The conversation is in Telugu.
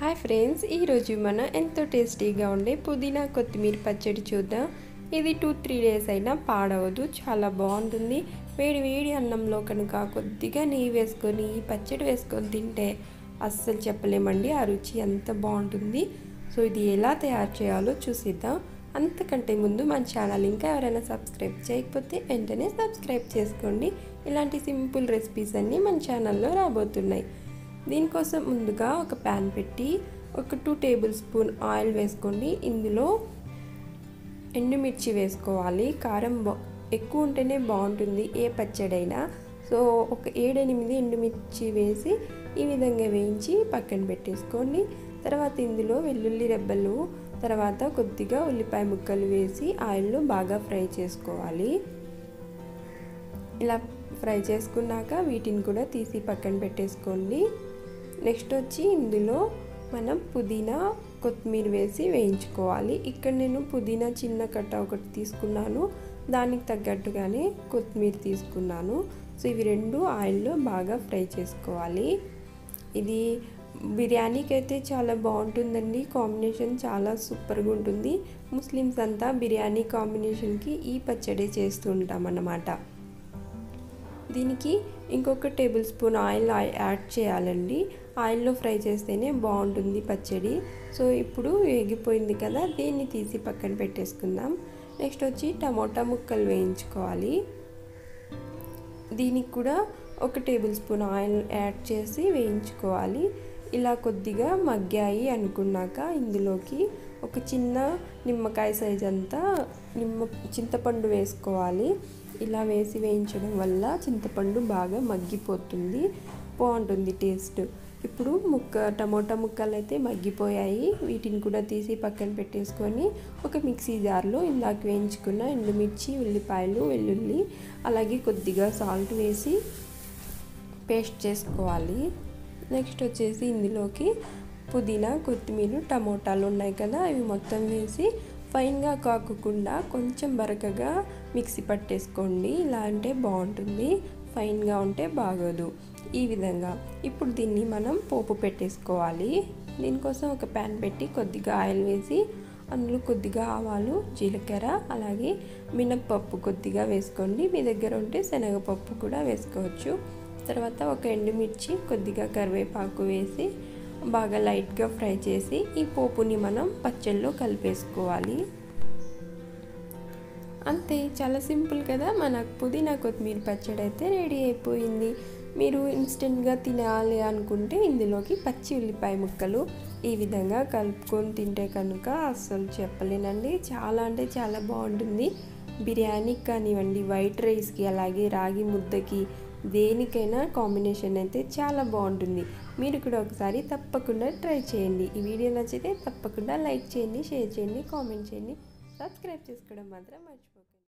హాయ్ ఫ్రెండ్స్ ఈరోజు మనం ఎంతో టేస్టీగా ఉండే పుదీనా కొత్తిమీర పచ్చడి చూద్దాం ఇది టూ త్రీ డేస్ అయినా పాడవదు చాలా బాగుంటుంది వేడి వేడి అన్నంలో కనుక కొద్దిగా నెయ్యి వేసుకొని ఈ పచ్చడి వేసుకొని తింటే అస్సలు చెప్పలేమండి ఆ రుచి ఎంత బాగుంటుంది సో ఇది ఎలా తయారు చేయాలో చూసిద్దాం అంతకంటే ముందు మన ఛానల్ ఇంకా ఎవరైనా సబ్స్క్రైబ్ చేయకపోతే వెంటనే సబ్స్క్రైబ్ చేసుకోండి ఇలాంటి సింపుల్ రెసిపీస్ అన్నీ మన ఛానల్లో రాబోతున్నాయి దీనికోసం ముందుగా ఒక ప్యాన్ పెట్టి ఒక టూ టేబుల్ స్పూన్ ఆయిల్ వేసుకోండి ఇందులో ఎండుమిర్చి వేసుకోవాలి కారం బా ఎక్కువ ఉంటేనే బాగుంటుంది ఏ పచ్చడైనా సో ఒక ఏడెనిమిది ఎండుమిర్చి వేసి ఈ విధంగా వేయించి పక్కన పెట్టేసుకోండి తర్వాత ఇందులో వెల్లుల్లి రెబ్బలు తర్వాత కొద్దిగా ఉల్లిపాయ ముక్కలు వేసి ఆయిల్లో బాగా ఫ్రై చేసుకోవాలి ఇలా ఫ్రై చేసుకున్నాక వీటిని కూడా తీసి పక్కన పెట్టేసుకోండి నెక్స్ట్ వచ్చి ఇందులో మనం పుదీనా కొత్తిమీర వేసి వేయించుకోవాలి ఇక్కడ నేను పుదీనా చిన్న కట్ట ఒకటి తీసుకున్నాను దానికి తగ్గట్టుగానే కొత్తిమీర తీసుకున్నాను సో ఇవి రెండు ఆయిల్లో బాగా ఫ్రై చేసుకోవాలి ఇది బిర్యానీకి అయితే చాలా బాగుంటుందండి కాంబినేషన్ చాలా సూపర్గా ఉంటుంది ముస్లిమ్స్ అంతా బిర్యానీ కాంబినేషన్కి ఈ పచ్చడి చేస్తూ ఉంటాం అన్నమాట దీనికి ఇంకొక టేబుల్ స్పూన్ ఆయిల్ యాడ్ చేయాలండి ఆయిల్లో ఫ్రై చేస్తేనే బాగుంటుంది పచ్చడి సో ఇప్పుడు వేగిపోయింది కదా దీన్ని తీసి పక్కన పెట్టేసుకుందాం నెక్స్ట్ వచ్చి టమోటా ముక్కలు వేయించుకోవాలి దీనికి కూడా ఒక టేబుల్ స్పూన్ ఆయిల్ యాడ్ చేసి వేయించుకోవాలి ఇలా కొద్దిగా మగ్గాయి అనుకున్నాక ఇందులోకి ఒక చిన్న నిమ్మకాయ సైజ్ అంతా నిమ్మ చింతపండు వేసుకోవాలి ఇలా వేసి వేయించడం వల్ల చింతపండు బాగా మగ్గిపోతుంది బాగుంటుంది టేస్ట్ ఇప్పుడు ముక్క టమోటా ముక్కలు అయితే మగ్గిపోయాయి వీటిని కూడా తీసి పక్కన పెట్టేసుకొని ఒక మిక్సీ జార్లో ఇందాక వేయించుకున్న ఎండుమిర్చి ఉల్లిపాయలు వెల్లుల్లి అలాగే కొద్దిగా సాల్ట్ వేసి పేస్ట్ చేసుకోవాలి నెక్స్ట్ వచ్చేసి ఇందులోకి పుదీనా కొత్తిమీర టమోటాలు ఉన్నాయి కదా అవి మొత్తం వేసి ఫైన్గా కాకుండా కొంచెం బరకగా మిక్సీ పట్టేసుకోండి ఇలా అంటే బాగుంటుంది ఫైన్గా ఉంటే బాగోదు ఈ విధంగా ఇప్పుడు దీన్ని మనం పోపు పెట్టేసుకోవాలి దీనికోసం ఒక ప్యాన్ పెట్టి కొద్దిగా ఆయిల్ వేసి అందులో కొద్దిగా ఆవాలు జీలకర్ర అలాగే మినప్పప్పు కొద్దిగా వేసుకోండి మీ దగ్గర ఉంటే శనగపప్పు కూడా వేసుకోవచ్చు తర్వాత ఒక ఎండుమిర్చి కొద్దిగా కరివేపాకు వేసి బాగా లైట్గా ఫ్రై చేసి ఈ పోపుని మనం పచ్చళ్ళలో కలిపేసుకోవాలి అంతే చాలా సింపుల్ కదా మన పుదీనా కొత్తిమీర పచ్చడి అయితే రెడీ అయిపోయింది మీరు ఇన్స్టెంట్గా తినాలి అనుకుంటే ఇందులోకి పచ్చి ఉల్లిపాయ ముక్కలు ఈ విధంగా కలుపుకొని తింటే కనుక అస్సలు చెప్పలేనండి చాలా అంటే చాలా బాగుంటుంది బిర్యానీకి కానివ్వండి వైట్ రైస్కి అలాగే రాగి ముద్దకి దేనికైనా కాంబినేషన్ అయితే చాలా బాగుంటుంది మీరు కూడా ఒకసారి తప్పకుండా ట్రై చేయండి ఈ వీడియో నచ్చితే తప్పకుండా లైక్ చేయండి షేర్ చేయండి కామెంట్ చేయండి సబ్స్క్రైబ్ చేసుకోవడం మాత్రం మర్చిపోకండి